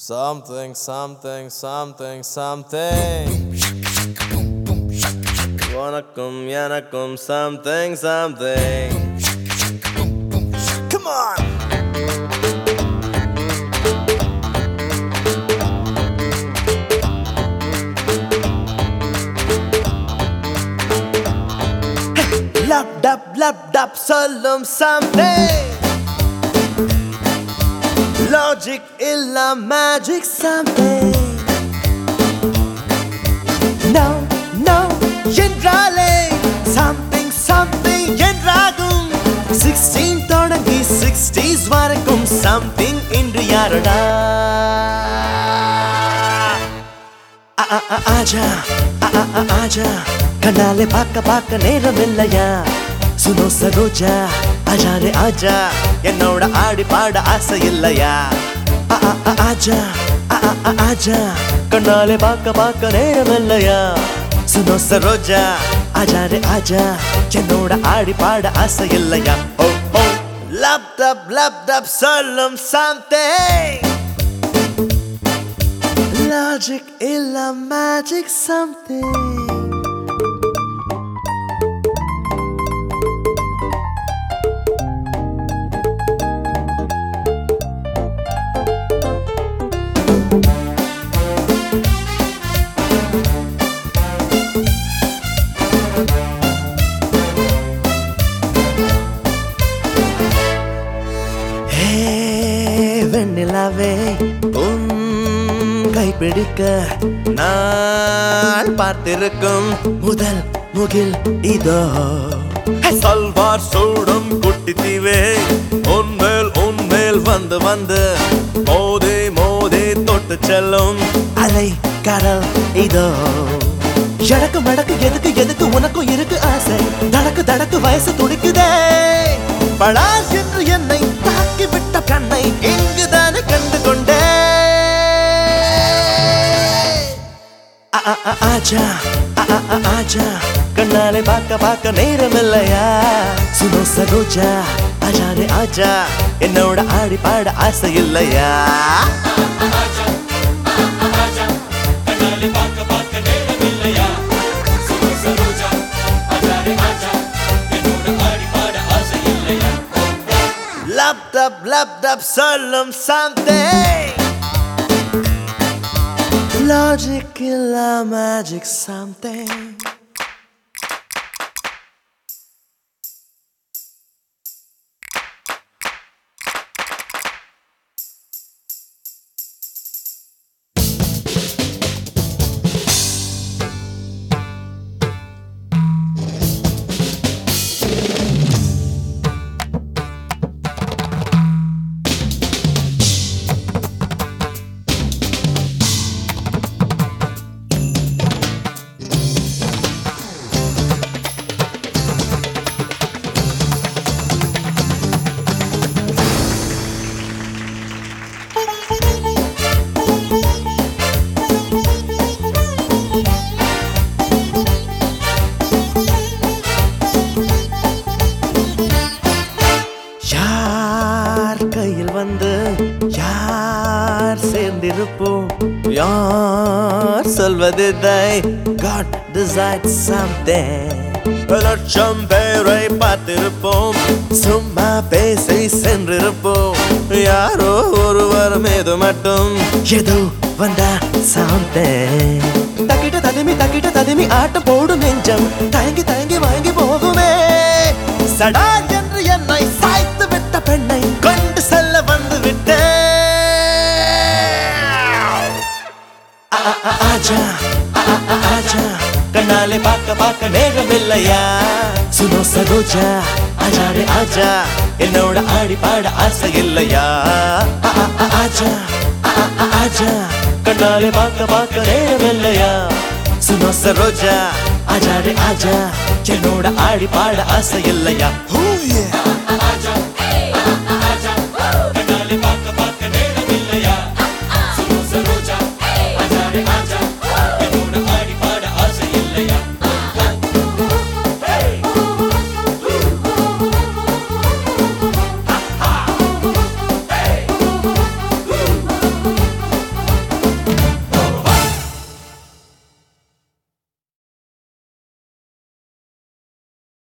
Something, something, something, something. உனக்கும் எனக்கும் something, something. Come on! Lub dub lub dub சொல்லும் something logic இல்ல magic something no no என்றாலே something something என்றாகும் 16 தொடங்கி 60s வரைக்கும் something இன்று யாரடா ஆ, ஆ, ஆ, ஆஜா ஆ, ஆ, ஆ, ஆஜா கண்ணாலே பார்க்க பார்க்க நேரம் இல்லையா சுனோ சரோஜா ஆஜா ரே ஆஜா என்னோட ஆடி பாட ஆசை இல்லையா ஆ, ஆ, ஆ, ஆஜா ஆ, ஆ, ஆ, ஆஜா கண்ணாலே பார்க்க பார்க்க நேரம் இல்லையா சுனோ சரோஜா ஆஜா ரே ஆஜா என்னோட ஆடி பாட ஆசை இல்லையா ஓ ஓ லப் டப் லப் டப் சொல்லும் something Logic illa magic something ஹே வெண்ணிலாவே உன் கைப்பிடிக்க நான் பார்த்திருக்கும் முதல் முகில் இதோ சல்வார் சூடும் குட்டி தீவே உன்மேல் உன்மேல் வந்து வந்து மோதி மோதி தொட்டு செல்லும் அலை கடல் இதோ எடக்கு மடக்கு எதுக்கு எதுக்கு உனக்கும் இருக்கு ஆசை தடக்கு தடக்கு வயசு துடிக்குதே படாஸ் என்று என்னை தாக்கி விட்ட கண்ணை இங்குதானே கண்டு கொண்டே ஆ, ஆ, ஆ, ஆஜா ஆ, ஆ, ஆ, ஆஜா கண்ணாலே பார்க்க பார்க்க நேரம் இல்லையா சுனோ சரோஜா ஆஜா ரே ஆஜா என்னோட ஆடி பாட ஆசை இல்லையா லேப்டாப் லேப்டாப் சொல்லும் something லாஜிக் இல்ல மேஜிக் something யார் கையில் வந்து யார் சேர்ந்திருப்போம் யார் சொல்வதில்லை God decides something லட்சம் பேரை பார்த்திருப்போம் சும்மா பேசி சென்றிருப்போம் யாரோ ஒருவர் மீது மட்டும் ஏதோ வந்தா something தக்கிட்ட ததுமி தக்கிட்ட ததுமி ஆட்டம் போடும் நெஞ்சம் தயங்கி தயங்கி வாங்கி போகுமே சடா என்று என்னை சாய்த்து விட்ட பெண்ணை கொண்டு செல்ல வந்து விட்டேன் ஆ, ஆ, ஆ, ஆஜா ஆ, ஆ, ஆ, ஆஜா கண்ணாலே பார்க்க பார்க்க நேரம் இல்லையா சுனோ சரோஜா ஆஜா ரே ஆஜா என்னோட ஆடி பாட ஆசை இல்லையா ஆ, ஆ, ஆ, ஆஜா ஆ, ஆ, ஆ, ஆஜா கண்ணாலே பார்க்க பார்க்க நேரம் இல்லையா சுனோ சரோஜா ஆஜா ரே ஆஜா என்னோட ஆடி பாட ஆசை இல்லையா Oh yeah